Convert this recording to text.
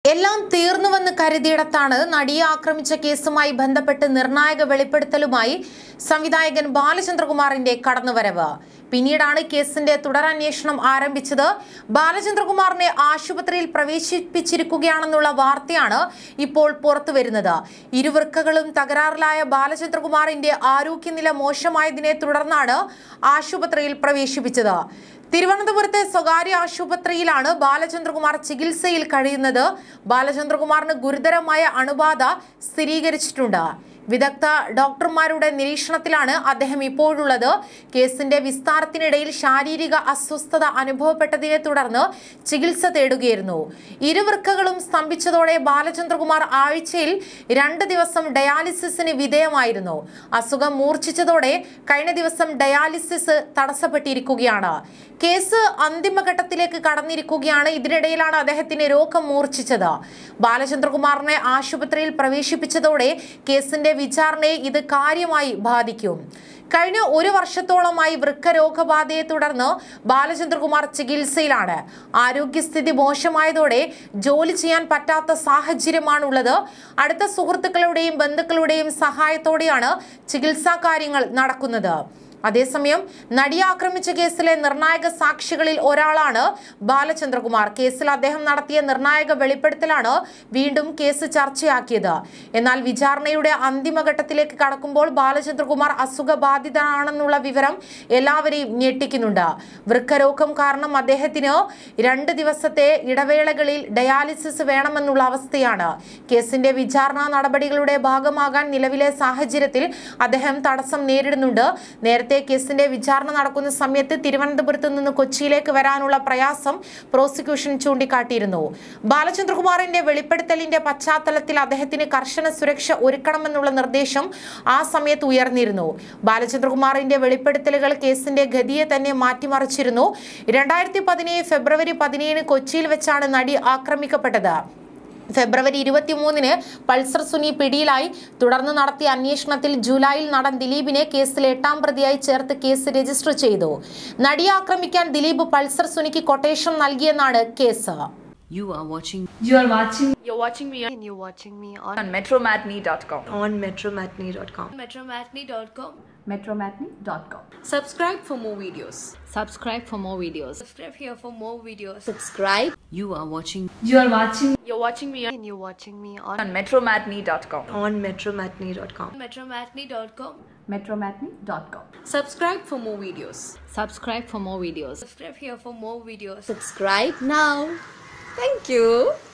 എല്ലാം തീർന്നുവെന്ന് കരുതിയിടത്താണ് നടിയെ ആക്രമിച്ച കേസുമായി ബന്ധപ്പെട്ട് നിർണായക വെളിപ്പെടുത്തലുമായി സംവിധായകൻ ബാലചന്ദ്രകുമാറിന്റെ കടന്നുവരവ് പിന്നീടാണ് കേസിന്റെ തുടരന്വേഷണം ആരംഭിച്ചത് ബാലചന്ദ്രകുമാറിനെ ആശുപത്രിയിൽ പ്രവേശിപ്പിച്ചിരിക്കുകയാണെന്നുള്ള വാർത്തയാണ് ഇപ്പോൾ പുറത്തുവരുന്നത് ഇരുവൃക്കകളും തകരാറിലായ ബാലചന്ദ്രകുമാറിന്റെ ആരോഗ്യനില മോശമായതിനെ തുടർന്നാണ് ആശുപത്രിയിൽ പ്രവേശിപ്പിച്ചത് തിരുവനന്തപുരത്തെ സ്വകാര്യ ആശുപത്രിയിലാണ് ബാലചന്ദ്രകുമാർ ചികിത്സയിൽ കഴിയുന്നത് ബാലചന്ദ്രകുമാറിന് ഗുരുതരമായ അണുബാധ സ്ഥിരീകരിച്ചിട്ടുണ്ട് വിദഗ്ധ ഡോക്ടർമാരുടെ നിരീക്ഷണത്തിലാണ് അദ്ദേഹം ഇപ്പോഴുള്ളത് കേസിന്റെ വിസ്താരത്തിനിടയിൽ ശാരീരിക അസ്വസ്ഥത അനുഭവപ്പെട്ടതിനെ തുടർന്ന് ചികിത്സ തേടുകയായിരുന്നു ഇരുവൃക്കകളും സ്തംഭിച്ചതോടെ ബാലചന്ദ്രകുമാർ ആഴ്ചയിൽ രണ്ട് ദിവസം ഡയാലിസിസിന് വിധേയമായിരുന്നു അസുഖം മൂർച്ഛിച്ചതോടെ കഴിഞ്ഞ ദിവസം ഡയാലിസിസ് തടസ്സപ്പെട്ടിരിക്കുകയാണ് കേസ് അന്തിമഘട്ടത്തിലേക്ക് കടന്നിരിക്കുകയാണ് ഇതിനിടയിലാണ് അദ്ദേഹത്തിന് രോഗം മൂർച്ഛിച്ചത് ബാലചന്ദ്രകുമാറിനെ ആശുപത്രിയിൽ പ്രവേശിപ്പിച്ചതോടെ കേസിന്റെ വിചാരണയെ ഇത് കാര്യമായി ബാധിക്കും കഴിഞ്ഞ ഒരു വർഷത്തോളമായി വൃക്ക രോഗബാധയെ തുടർന്ന് ബാലചന്ദ്രകുമാർ ചികിത്സയിലാണ് ആരോഗ്യസ്ഥിതി മോശമായതോടെ ജോലി ചെയ്യാൻ പറ്റാത്ത സാഹചര്യമാണുള്ളത് അടുത്ത സുഹൃത്തുക്കളുടെയും ബന്ധുക്കളുടെയും സഹായത്തോടെയാണ് ചികിത്സാ കാര്യങ്ങൾ നടക്കുന്നത് അതേസമയം നടിയെ ആക്രമിച്ച കേസിലെ നിർണായക സാക്ഷികളിൽ ഒരാളാണ് ബാലചന്ദ്രകുമാർ കേസിൽ അദ്ദേഹം നടത്തിയ നിർണായക വെളിപ്പെടുത്തലാണ് വീണ്ടും കേസ് ചർച്ചയാക്കിയത് എന്നാൽ വിചാരണയുടെ അന്തിമഘട്ടത്തിലേക്ക് കടക്കുമ്പോൾ ബാലചന്ദ്രകുമാർ അസുഖബാധിതനാണെന്നുള്ള വിവരം എല്ലാവരെയും ഞെട്ടിക്കുന്നുണ്ട് വൃക്കരോഗം കാരണം അദ്ദേഹത്തിന് രണ്ട് ദിവസത്തെ ഇടവേളകളിൽ ഡയാലിസിസ് വേണമെന്നുള്ള അവസ്ഥയാണ് കേസിന്റെ വിചാരണ നടപടികളുടെ ഭാഗമാകാൻ നിലവിലെ സാഹചര്യത്തിൽ അദ്ദേഹം തടസ്സം നേരിടുന്നുണ്ട് നേരത്തെ കേസിന്റെ വിചാരണ നടക്കുന്ന സമയത്ത് തിരുവനന്തപുരത്ത് നിന്ന് കൊച്ചിയിലേക്ക് വരാനുള്ള പ്രയാസം പ്രോസിക്യൂഷൻ ചൂണ്ടിക്കാട്ടിയിരുന്നു ബാലചന്ദ്രകുമാറിന്റെ വെളിപ്പെടുത്തലിന്റെ പശ്ചാത്തലത്തിൽ അദ്ദേഹത്തിന് കർശന സുരക്ഷ ഒരുക്കണമെന്നുള്ള നിർദ്ദേശം ആ സമയത്ത് ഉയർന്നിരുന്നു ബാലചന്ദ്രകുമാറിന്റെ വെളിപ്പെടുത്തലുകൾ കേസിന്റെ ഗതിയെ തന്നെ മാറ്റിമറിച്ചിരുന്നു രണ്ടായിരത്തി പതിനേഴ് ഫെബ്രുവരി പതിനേഴിന് കൊച്ചിയിൽ വെച്ചാണ് നടി ആക്രമിക്കപ്പെട്ടത് ഫെബ്രുവരി ഇരുപത്തിമൂന്നിന് പൾസർ സുനി പിടിയിലായി തുടർന്ന് നടത്തിയ അന്വേഷണത്തിൽ ജൂലൈയിൽ നടൻ ദിലീപിനെ കേസിൽ എട്ടാം പ്രതിയായി ചേർത്ത് കേസ് രജിസ്റ്റർ ചെയ്തു നടിയെ ആക്രമിക്കാൻ ദിലീപ് പൾസർ സുനിക്ക് കൊട്ടേഷൻ നൽകിയെന്നാണ് case You are watching You are watching You're watching me on, and you're watching me on, on metromatney.com. on metromatney.com. Metromatney.com. metromatney.com. Subscribe for more videos. subscribe for more videos. Subscribe here for more videos. Subscribe You are watching You are watching You're watching me on, and you're watching me on, on metromatney.com. on metromatney.com. Metromatney.com. metromatney.com. Subscribe for more videos. subscribe for more videos. Subscribe here for more videos. Subscribe now. Thank you.